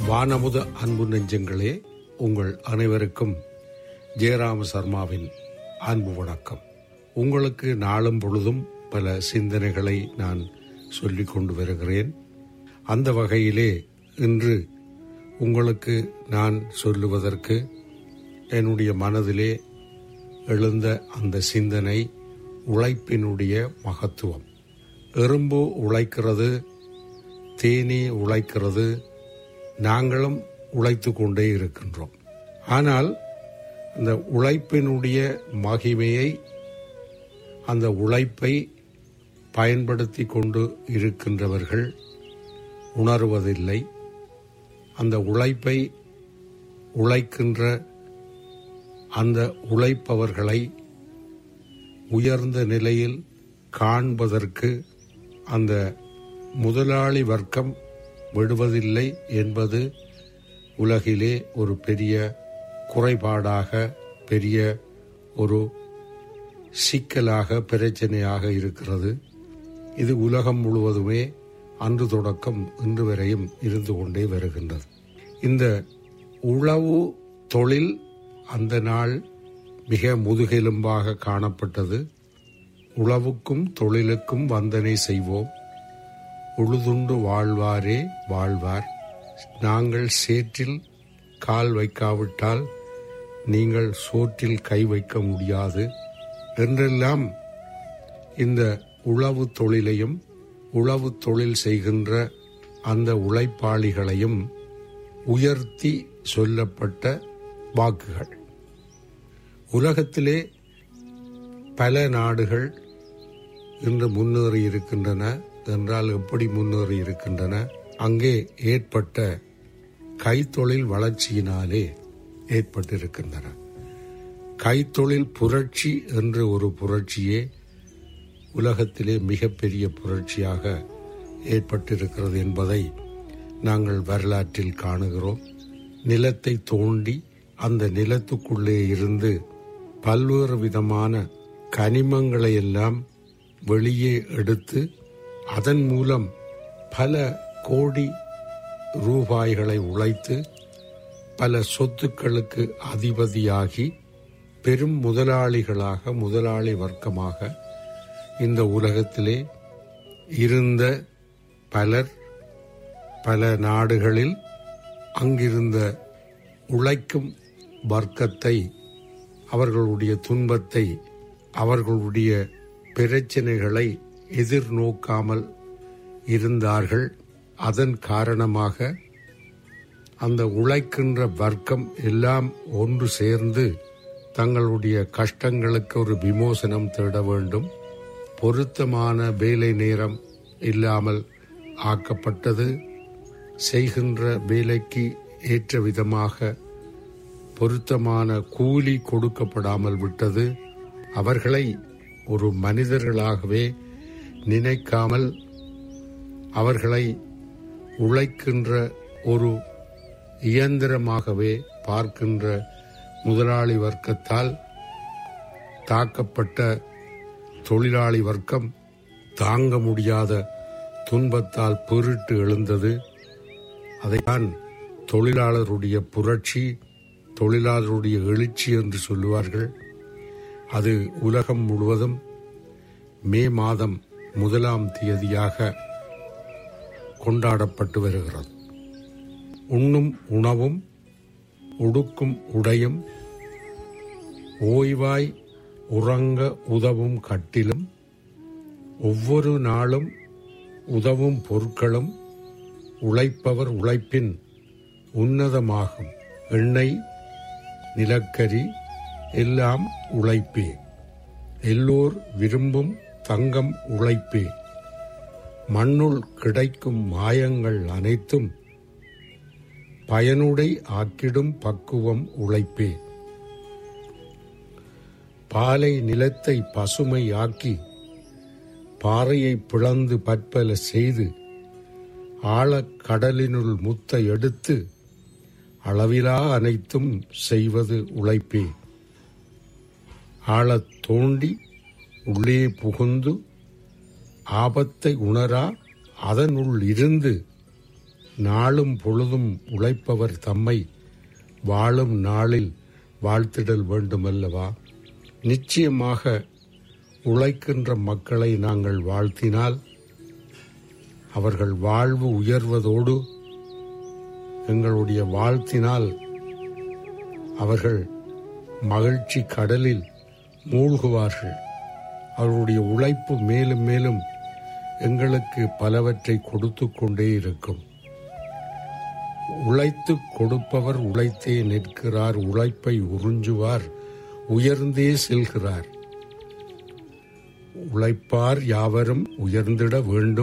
வானமுத அன்பு நெஞ்சங்களே உங்கள் அனைவருக்கும் ஜெயராம சர்மாவின் அன்பு வணக்கம் உங்களுக்கு நாளும் பொழுதும் பல சிந்தனைகளை நான் சொல்லிக் கொண்டு வருகிறேன் அந்த வகையிலே இன்று உங்களுக்கு நான் சொல்லுவதற்கு என்னுடைய மனதிலே எழுந்த அந்த சிந்தனை உழைப்பினுடைய மகத்துவம் எறும்பு உழைக்கிறது தேனீ உழைக்கிறது நாங்களும் உழைத்து கொண்டே இருக்கின்றோம் ஆனால் அந்த உழைப்பினுடைய மகிமையை அந்த உழைப்பை பயன்படுத்தி கொண்டு இருக்கின்றவர்கள் உணர்வதில்லை அந்த உழைப்பை உழைக்கின்ற அந்த உழைப்பவர்களை உயர்ந்த நிலையில் காண்பதற்கு அந்த முதலாளி வர்க்கம் விடுவதில்லை என்பது உலகிலே ஒரு பெரிய குறைபாடாக பெரிய ஒரு சிக்கலாக பிரச்சனையாக இருக்கிறது இது உலகம் முழுவதுமே அன்று தொடக்கம் இன்று வரையும் இருந்து கொண்டே வருகின்றது இந்த உழவு தொழில் அந்த நாள் மிக முதுகெலும்பாக காணப்பட்டது உழவுக்கும் தொழிலுக்கும் வந்தனை செய்வோம் உழுதுண்டு வாழ்வாரே வாழ்வார் நாங்கள் சேற்றில் கால் வைக்காவிட்டால் நீங்கள் சோற்றில் கை வைக்க முடியாது என்றெல்லாம் இந்த உழவு தொழிலையும் உழவு தொழில் செய்கின்ற அந்த உழைப்பாளிகளையும் உயர்த்தி சொல்லப்பட்ட வாக்குகள் உலகத்திலே பல நாடுகள் இன்று முன்னேறி இருக்கின்றன என்றால் எப்படி முன்னேறி இருக்கின்றன அங்கே ஏற்பட்ட கைத்தொழில் வளர்ச்சியினாலே ஏற்பட்டிருக்கின்றன கைத்தொழில் புரட்சி என்று ஒரு புரட்சியே உலகத்திலே மிகப்பெரிய புரட்சியாக ஏற்பட்டிருக்கிறது என்பதை நாங்கள் வரலாற்றில் காணுகிறோம் நிலத்தை தோண்டி அந்த நிலத்துக்குள்ளே இருந்து பல்வேறு விதமான கனிமங்களை எல்லாம் வெளியே எடுத்து அதன் மூலம் பல கோடி ரூபாய்களை உழைத்து பல சொத்துக்களுக்கு அதிபதியாகி பெரும் முதலாளிகளாக முதலாளி வர்க்கமாக இந்த உலகத்திலே இருந்த பலர் பல நாடுகளில் அங்கிருந்த உழைக்கும் வர்க்கத்தை அவர்களுடைய துன்பத்தை அவர்களுடைய பிரச்சனைகளை எதிர்நோக்காமல் இருந்தார்கள் அதன் காரணமாக அந்த உழைக்கின்ற வர்க்கம் எல்லாம் ஒன்று சேர்ந்து தங்களுடைய கஷ்டங்களுக்கு ஒரு விமோசனம் தேட வேண்டும் பொருத்தமான வேலை நேரம் இல்லாமல் ஆக்கப்பட்டது செய்கின்ற வேலைக்கு ஏற்ற விதமாக பொருத்தமான கூலி கொடுக்கப்படாமல் விட்டது அவர்களை ஒரு மனிதர்களாகவே நினைக்காமல் அவர்களை உழைக்கின்ற ஒரு இயந்திரமாகவே பார்க்கின்ற முதலாளி வர்க்கத்தால் தாக்கப்பட்ட தொழிலாளி வர்க்கம் தாங்க முடியாத துன்பத்தால் பெருட்டு எழுந்தது அதைத்தான் தொழிலாளருடைய புரட்சி தொழிலாளருடைய எழுச்சி என்று சொல்லுவார்கள் அது உலகம் முழுவதும் மே மாதம் முதலாம் தேதியாக கொண்டாடப்பட்டு வருகிறது உண்ணும் உணவும் உடுக்கும் உடையும் ஓய்வாய் உறங்க உதவும் கட்டிலும் ஒவ்வொரு நாளும் உதவும் பொருட்களும் உழைப்பவர் உழைப்பின் உன்னதமாகும் எண்ணெய் நிலக்கரி எல்லாம் உழைப்பே எல்லோர் விரும்பும் தங்கம் உழைப்பே மண்ணுள் கிடைக்கும் மாயங்கள் அனைத்தும் பயனுடை ஆக்கிடும் பக்குவம் உழைப்பே பாலை நிலத்தை பசுமை ஆக்கி பாறையை பிளந்து பற்பல செய்து ஆழக்கடலினுள் முத்த எடுத்து அளவிலா அனைத்தும் செய்வது உழைப்பே ஆழத் தோண்டி உள்ளே புகுந்து ஆபத்தை உணரா அதனுள் இருந்து நாளும் பொழுதும் உழைப்பவர் தம்மை வாழும் நாளில் வாழ்த்திடல் வேண்டுமல்லவா நிச்சயமாக உழைக்கின்ற மக்களை நாங்கள் வாழ்த்தினால் அவர்கள் வாழ்வு உயர்வதோடு எங்களுடைய வாழ்த்தினால் அவர்கள் மகிழ்ச்சி கடலில் மூழ்குவார்கள் அவருடைய உழைப்பு மேலும் மேலும் எங்களுக்கு பலவற்றை கொடுத்து கொண்டே இருக்கும் உழைத்து கொடுப்பவர் உழைத்தே நிற்கிறார் உழைப்பை உறிஞ்சுவார் உயர்ந்தே செல்கிறார் உழைப்பார் யாவரும் உயர்ந்திட வேண்டும்